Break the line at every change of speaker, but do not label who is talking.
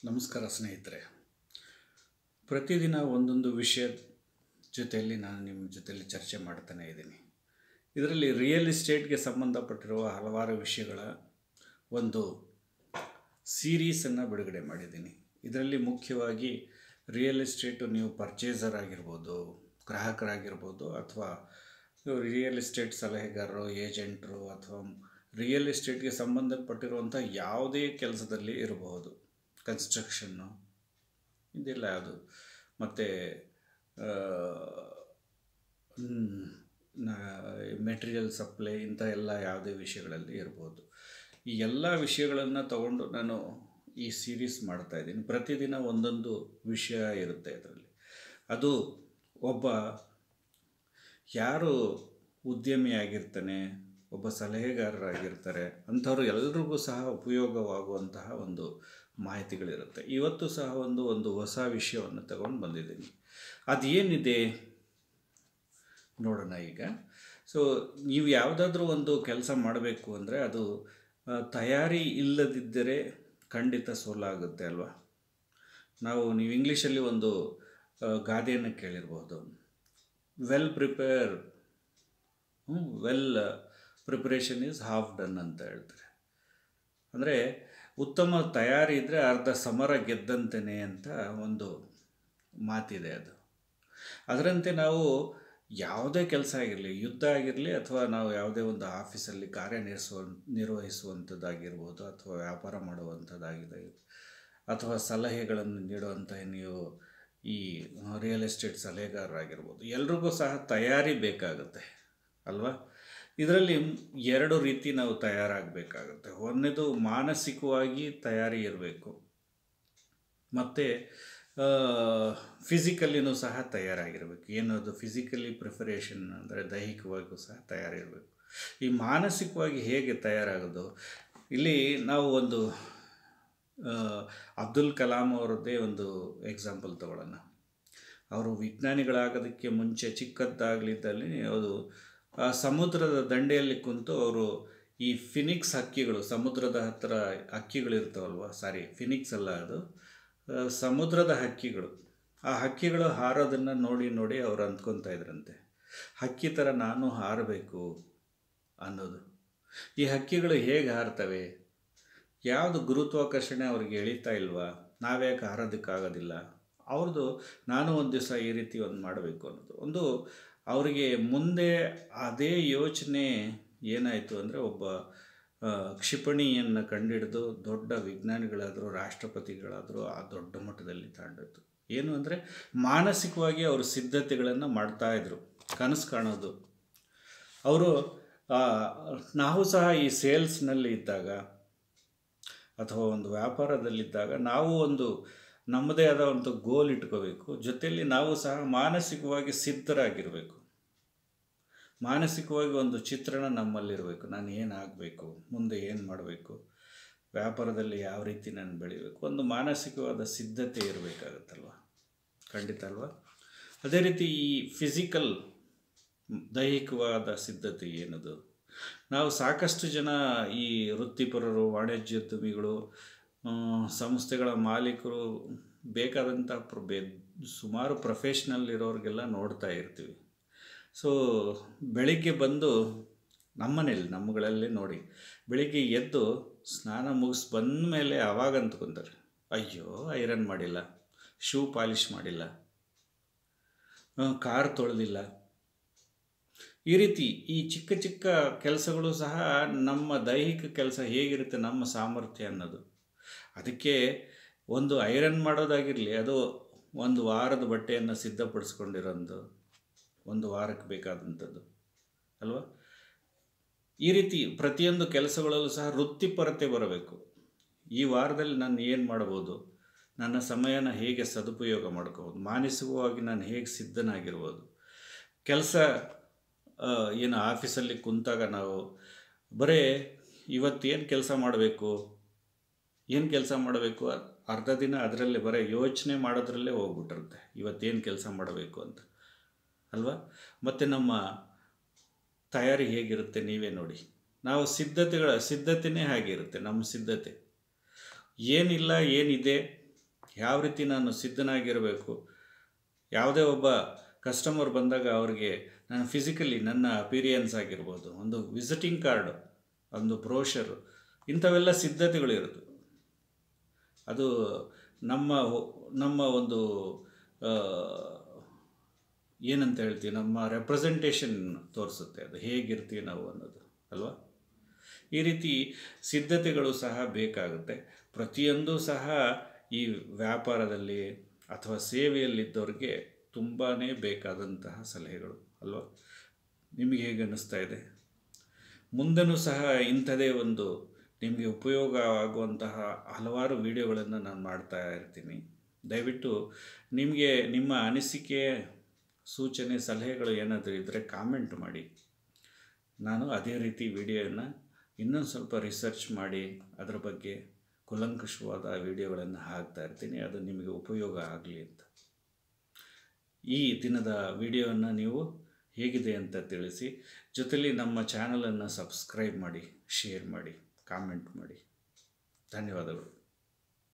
ನಮಸ್ಕಾರ ಸ್ನೇಹಿತರೆ ಪ್ರತಿದಿನ ಒಂದೊಂದು ವಿಷಯದ ಜೊತೆಯಲ್ಲಿ ನಾನು ನಿಮ್ಮ ಜೊತೆಯಲ್ಲಿ ಚರ್ಚೆ ಮಾಡ್ತಾನೆ ಇದ್ದೀನಿ ಇದರಲ್ಲಿ ರಿಯಲ್ ಎಸ್ಟೇಟ್ಗೆ ಸಂಬಂಧಪಟ್ಟಿರುವ ಹಲವಾರು ವಿಷಯಗಳ ಒಂದು ಸೀರೀಸನ್ನು ಬಿಡುಗಡೆ ಮಾಡಿದ್ದೀನಿ ಇದರಲ್ಲಿ ಮುಖ್ಯವಾಗಿ ರಿಯಲ್ ಎಸ್ಟೇಟು ನೀವು ಪರ್ಚೇಸರ್ ಆಗಿರ್ಬೋದು ಗ್ರಾಹಕರಾಗಿರ್ಬೋದು ಅಥವಾ ರಿಯಲ್ ಎಸ್ಟೇಟ್ ಸಲಹೆಗಾರರು ಏಜೆಂಟರು ಅಥವಾ ರಿಯಲ್ ಎಸ್ಟೇಟ್ಗೆ ಸಂಬಂಧಪಟ್ಟಿರುವಂಥ ಯಾವುದೇ ಕೆಲಸದಲ್ಲಿ ಇರಬಹುದು ಕನ್ಸ್ಟ್ರಕ್ಷನ್ನು ಇದೆಲ್ಲ ಅದು ಮತ್ತು ಮೆಟೀರಿಯಲ್ ಸಪ್ಲೈ ಇಂಥ ಎಲ್ಲ ಯಾವುದೇ ವಿಷಯಗಳಲ್ಲಿ ಇರ್ಬೋದು ಈ ಎಲ್ಲ ವಿಷಯಗಳನ್ನು ತಗೊಂಡು ನಾನು ಈ ಸೀರೀಸ್ ಮಾಡ್ತಾ ಇದ್ದೀನಿ ಪ್ರತಿದಿನ ಒಂದೊಂದು ವಿಷಯ ಇರುತ್ತೆ ಇದರಲ್ಲಿ ಅದು ಒಬ್ಬ ಯಾರು ಉದ್ಯಮಿಯಾಗಿರ್ತಾನೆ ಒಬ್ಬ ಸಲಹೆಗಾರರಾಗಿರ್ತಾರೆ ಅಂಥವ್ರು ಎಲ್ರಿಗೂ ಸಹ ಉಪಯೋಗವಾಗುವಂತಹ ಒಂದು ಮಾಹಿತಿಗಳಿರುತ್ತೆ ಇವತ್ತು ಸಹ ಒಂದು ಒಂದು ಹೊಸ ವಿಷಯವನ್ನು ತಗೊಂಡು ಬಂದಿದ್ದೀನಿ ಅದೇನಿದೆ ನೋಡೋಣ ಈಗ ಸೊ ನೀವು ಯಾವುದಾದ್ರೂ ಒಂದು ಕೆಲಸ ಮಾಡಬೇಕು ಅಂದರೆ ಅದು ಆ, ತಯಾರಿ ಇಲ್ಲದಿದ್ದರೆ ಖಂಡಿತ ಸೋಲಾಗುತ್ತೆ ಅಲ್ವಾ ನಾವು ನೀವು ಇಂಗ್ಲೀಷಲ್ಲಿ ಒಂದು ಆ, ಗಾದೆಯನ್ನು ಕೇಳಿರ್ಬೋದು well prepare well preparation is half done ಅಂತ ಹೇಳ್ತಾರೆ ಅಂದರೆ ಉತ್ತಮ ತಯಾರಿ ಇದ್ದರೆ ಅರ್ಧ ಸಮರ ಗೆದ್ದಂತೆಯೇ ಅಂತ ಒಂದು ಮಾತಿದೆ ಅದು ಅದರಂತೆ ನಾವು ಯಾವುದೇ ಕೆಲಸ ಆಗಿರಲಿ ಯುದ್ಧ ಆಗಿರಲಿ ಅಥವಾ ನಾವು ಯಾವುದೇ ಒಂದು ಆಫೀಸಲ್ಲಿ ಕಾರ್ಯನಿರ್ವಹಿಸುವ ನಿರ್ವಹಿಸುವಂಥದ್ದಾಗಿರ್ಬೋದು ಅಥವಾ ವ್ಯಾಪಾರ ಮಾಡುವಂಥದ್ದಾಗಿದೆ ಅಥವಾ ಸಲಹೆಗಳನ್ನು ನೀಡುವಂತಹ ನೀವು ಈ ರಿಯಲ್ ಎಸ್ಟೇಟ್ ಸಲಹೆಗಾರರಾಗಿರ್ಬೋದು ಎಲ್ರಿಗೂ ಸಹ ತಯಾರಿ ಬೇಕಾಗುತ್ತೆ ಅಲ್ವಾ ಇದರಲ್ಲಿ ಎರಡು ರೀತಿ ನಾವು ತಯಾರಾಗಬೇಕಾಗುತ್ತೆ ಒಂದನೇದು ಮಾನಸಿಕವಾಗಿ ತಯಾರಿ ಇರಬೇಕು ಮತ್ತು ಫಿಸಿಕಲಿನೂ ಸಹ ತಯಾರಾಗಿರಬೇಕು ಏನದು ಫಿಸಿಕಲಿ ಪ್ರಿಪರೇಷನ್ ಅಂದರೆ ದೈಹಿಕವಾಗಿಯೂ ಸಹ ತಯಾರಿರಬೇಕು ಈ ಮಾನಸಿಕವಾಗಿ ಹೇಗೆ ತಯಾರಾಗೋದು ಇಲ್ಲಿ ನಾವು ಒಂದು ಆ, ಅಬ್ದುಲ್ ಕಲಾಂ ಅವರದ್ದೇ ಒಂದು ಎಕ್ಸಾಂಪಲ್ ತಗೊಳ್ಳೋಣ ಅವರು ವಿಜ್ಞಾನಿಗಳಾಗೋದಕ್ಕೆ ಮುಂಚೆ ಚಿಕ್ಕದ್ದಾಗಲಿದ್ದಲ್ಲಿ ಅದು ಆ ಸಮುದ್ರದ ದಂಡೆಯಲ್ಲಿ ಕುಂತು ಅವರು ಈ ಫಿನಿಕ್ಸ್ ಹಕ್ಕಿಗಳು ಸಮುದ್ರದ ಹತ್ತಿರ ಹಕ್ಕಿಗಳಿರ್ತಾವಲ್ವ ಸಾರಿ ಫಿನಿಕ್ಸ್ ಅಲ್ಲ ಅದು ಆ, ಸಮುದ್ರದ ಹಕ್ಕಿಗಳು ಆ ಹಕ್ಕಿಗಳು ಹಾರೋದನ್ನು ನೋಡಿ ನೋಡಿ ಅವ್ರು ಅಂದ್ಕೊತಾ ಇದ್ರಂತೆ ಹಕ್ಕಿ ಥರ ನಾನು ಹಾರಬೇಕು ಅನ್ನೋದು ಈ ಹಕ್ಕಿಗಳು ಹೇಗೆ ಹಾರ್ತವೆ ಯಾವುದು ಗುರುತ್ವಾಕರ್ಷಣೆ ಅವ್ರಿಗೆ ಎಳೀತಾ ಇಲ್ವಾ ನಾವ್ಯಾಕೆ ಹಾರೋದಕ್ಕಾಗೋದಿಲ್ಲ ಅವ್ರದ್ದು ನಾನು ಒಂದು ದಿವಸ ಈ ರೀತಿ ಒಂದು ಮಾಡಬೇಕು ಅನ್ನೋದು ಒಂದು ಅವರಿಗೆ ಮುಂದೆ ಅದೇ ಯೋಚನೆ ಏನಾಯಿತು ಅಂದರೆ ಒಬ್ಬ ಆ, ಕ್ಷಿಪಣಿಯನ್ನು ಕಂಡಿಡಿದು ದೊಡ್ಡ ವಿಜ್ಞಾನಿಗಳಾದರು ರಾಷ್ಟ್ರಪತಿಗಳಾದರು ಆ ದೊಡ್ಡ ಮಟ್ಟದಲ್ಲಿ ತಾಂಡಿತು ಏನು ಅಂದರೆ ಮಾನಸಿಕವಾಗಿ ಅವರು ಸಿದ್ಧತೆಗಳನ್ನು ಮಾಡ್ತಾಯಿದ್ರು ಕನಸು ಕಾಣೋದು ಅವರು ಆ, ನಾವು ಸಹ ಈ ಸೇಲ್ಸ್ನಲ್ಲಿ ಇದ್ದಾಗ ಅಥವಾ ಒಂದು ವ್ಯಾಪಾರದಲ್ಲಿದ್ದಾಗ ನಾವು ಒಂದು ನಮ್ಮದೇ ಆದ ಒಂದು ಗೋಲ್ ಇಟ್ಕೋಬೇಕು ಜೊತೆಯಲ್ಲಿ ನಾವು ಸಹ ಮಾನಸಿಕವಾಗಿ ಸಿದ್ಧರಾಗಿರಬೇಕು ಮಾನಸಿಕವಾಗಿ ಒಂದು ಚಿತ್ರಣ ನಮ್ಮಲ್ಲಿರಬೇಕು ನಾನು ಏನಾಗಬೇಕು ಮುಂದೆ ಏನು ಮಾಡಬೇಕು ವ್ಯಾಪಾರದಲ್ಲಿ ಯಾವ ರೀತಿ ನಾನು ಬೆಳಿಬೇಕು ಒಂದು ಮಾನಸಿಕವಾದ ಸಿದ್ಧತೆ ಇರಬೇಕಾಗತ್ತಲ್ವ ಖಂಡಿತ ಅಲ್ವಾ ಅದೇ ರೀತಿ ಈ ಫಿಸಿಕಲ್ ದೈಹಿಕವಾದ ಸಿದ್ಧತೆ ಏನದು ನಾವು ಸಾಕಷ್ಟು ಜನ ಈ ವೃತ್ತಿಪರರು ವಾಣಿಜ್ಯೋದ್ಯಮಿಗಳು ಆ, ಸಂಸ್ಥೆಗಳ ಮಾಲೀಕರು ಬೇಕಾದಂಥ ಪ್ರ- ಬೆ ಸುಮಾರು ಪ್ರೊಫೆಷ್ನಲ್ ಇರೋರಿಗೆಲ್ಲ ನೋಡ್ತಾ ಇರ್ತೀವಿ ಸೊ ಬೆಳಿಗ್ಗೆ ಬಂದು ನಮ್ಮನೇಲಿ ನಮ್ಮಗಳಲ್ಲೇ ನೋಡಿ ಬೆಳಿಗ್ಗೆ ಎದ್ದು ಸ್ನಾನ ಮುಗಿಸ್ ಬಂದ ಮೇಲೆ ಅವಾಗ ಅಂದ್ಕೊಂತಾರೆ ಅಯ್ಯೋ ಐರನ್ ಮಾಡಿಲ್ಲ ಶೂ ಪಾಲಿಷ್ ಮಾಡಿಲ್ಲ ಆ, ಕಾರ್ ತೊಳೆದಿಲ್ಲ ಈ ರೀತಿ ಈ ಚಿಕ್ಕ ಚಿಕ್ಕ ಕೆಲಸಗಳು ಸಹ ನಮ್ಮ ದೈಹಿಕ ಕೆಲಸ ಹೇಗಿರುತ್ತೆ ನಮ್ಮ ಸಾಮರ್ಥ್ಯ ಅನ್ನೋದು ಅದಕ್ಕೆ ಒಂದು ಐರನ್ ಮಾಡೋದಾಗಿರಲಿ ಅದು ಒಂದು ವಾರದ ಬಟ್ಟೆಯನ್ನು ಸಿದ್ಧಪಡಿಸ್ಕೊಂಡಿರೋದು ಒಂದು ವಾರಕ್ಕೆ ಬೇಕಾದಂಥದ್ದು ಅಲ್ವಾ ಈ ರೀತಿ ಪ್ರತಿಯೊಂದು ಕೆಲಸಗಳಲ್ಲೂ ಸಹ ವೃತ್ತಿಪರತೆ ಬರಬೇಕು ಈ ವಾರದಲ್ಲಿ ನಾನು ಏನು ಮಾಡ್ಬೋದು ನನ್ನ ಸಮಯನ ಹೇಗೆ ಸದುಪಯೋಗ ಮಾಡ್ಕೋಬೋದು ಮಾನಸಿಕವಾಗಿ ನಾನು ಹೇಗೆ ಸಿದ್ಧನಾಗಿರ್ಬೋದು ಕೆಲಸ ಆ, ಏನು ಆಫೀಸಲ್ಲಿ ಕುಂತಾಗ ನಾವು ಬರೀ ಇವತ್ತೇನು ಕೆಲಸ ಮಾಡಬೇಕು ಏನು ಕೆಲಸ ಮಾಡಬೇಕು ಅರ್ಧ ದಿನ ಅದರಲ್ಲೇ ಬರೀ ಯೋಚನೆ ಮಾಡೋದ್ರಲ್ಲೇ ಹೋಗ್ಬಿಟ್ಟಿರುತ್ತೆ ಇವತ್ತೇನು ಕೆಲಸ ಮಾಡಬೇಕು ಅಂತ ಅಲ್ವಾ ಮತ್ತು ನಮ್ಮ ತಯಾರಿ ಹೇಗಿರುತ್ತೆ ನೀವೇ ನೋಡಿ ನಾವು ಸಿದ್ಧತೆಗಳ ಸಿದ್ಧತೆಯೇ ಹಾಗಿರುತ್ತೆ ನಮ್ಮ ಸಿದ್ಧತೆ ಏನಿಲ್ಲ ಏನಿದೆ ಯಾವ ರೀತಿ ನಾನು ಸಿದ್ಧನಾಗಿರಬೇಕು ಯಾವುದೇ ಒಬ್ಬ ಕಸ್ಟಮರ್ ಬಂದಾಗ ಅವ್ರಿಗೆ ನಾನು ಫಿಸಿಕಲಿ ನನ್ನ ಅಪೀರಿಯನ್ಸ್ ಆಗಿರ್ಬೋದು ಒಂದು ವಿಸಿಟಿಂಗ್ ಕಾರ್ಡು ಒಂದು ಬ್ರೋಷರು ಇಂಥವೆಲ್ಲ ಸಿದ್ಧತೆಗಳು ಇರೋದು ಅದು ನಮ್ಮ ನಮ್ಮ ಒಂದು ಆ, ಏನಂತ ಹೇಳ್ತೀವಿ ನಮ್ಮ ರೆಪ್ರೆಸೆಂಟೇಷನ್ ತೋರಿಸುತ್ತೆ ಅದು ಹೇಗಿರ್ತೀವಿ ನಾವು ಅನ್ನೋದು ಅಲ್ವಾ ಈ ರೀತಿ ಸಿದ್ಧತೆಗಳು ಸಹ ಬೇಕಾಗುತ್ತೆ ಪ್ರತಿಯೊಂದು ಸಹ ಈ ವ್ಯಾಪಾರದಲ್ಲಿ ಅಥವಾ ಸೇವೆಯಲ್ಲಿದ್ದವ್ರಿಗೆ ತುಂಬಾ ಬೇಕಾದಂತಹ ಸಲಹೆಗಳು ಅಲ್ವಾ ನಿಮಗೆ ಹೇಗೆ ಅನ್ನಿಸ್ತಾ ಇದೆ ಮುಂದೆನೂ ಸಹ ಇಂಥದೇ ಒಂದು ನಿಮಗೆ ಉಪಯೋಗ ಆಗುವಂತಹ ಹಲವಾರು ವಿಡಿಯೋಗಳನ್ನು ನಾನು ಮಾಡ್ತಾ ಇರ್ತೀನಿ ದಯವಿಟ್ಟು ನಿಮಗೆ ನಿಮ್ಮ ಅನಿಸಿಕೆ ಸೂಚನೆ ಸಲಹೆಗಳು ಏನಾದರೂ ಇದ್ದರೆ ಕಾಮೆಂಟ್ ಮಾಡಿ ನಾನು ಅದೇ ರೀತಿ ವಿಡಿಯೋನ ಇನ್ನೊಂದು ಸ್ವಲ್ಪ ರಿಸರ್ಚ್ ಮಾಡಿ ಅದರ ಬಗ್ಗೆ ಕುಲಂಕುಷವಾದ ವಿಡಿಯೋಗಳನ್ನು ಹಾಕ್ತಾ ಇರ್ತೀನಿ ಅದು ನಿಮಗೆ ಉಪಯೋಗ ಆಗಲಿ ಅಂತ ಈ ದಿನದ ವಿಡಿಯೋವನ್ನು ನೀವು ಹೇಗಿದೆ ಅಂತ ತಿಳಿಸಿ ಜೊತೆಲಿ ನಮ್ಮ ಚಾನಲನ್ನು ಸಬ್ಸ್ಕ್ರೈಬ್ ಮಾಡಿ ಶೇರ್ ಮಾಡಿ ಕಾಮೆಂಟ್ ಮಾಡಿ ಧನ್ಯವಾದಗಳು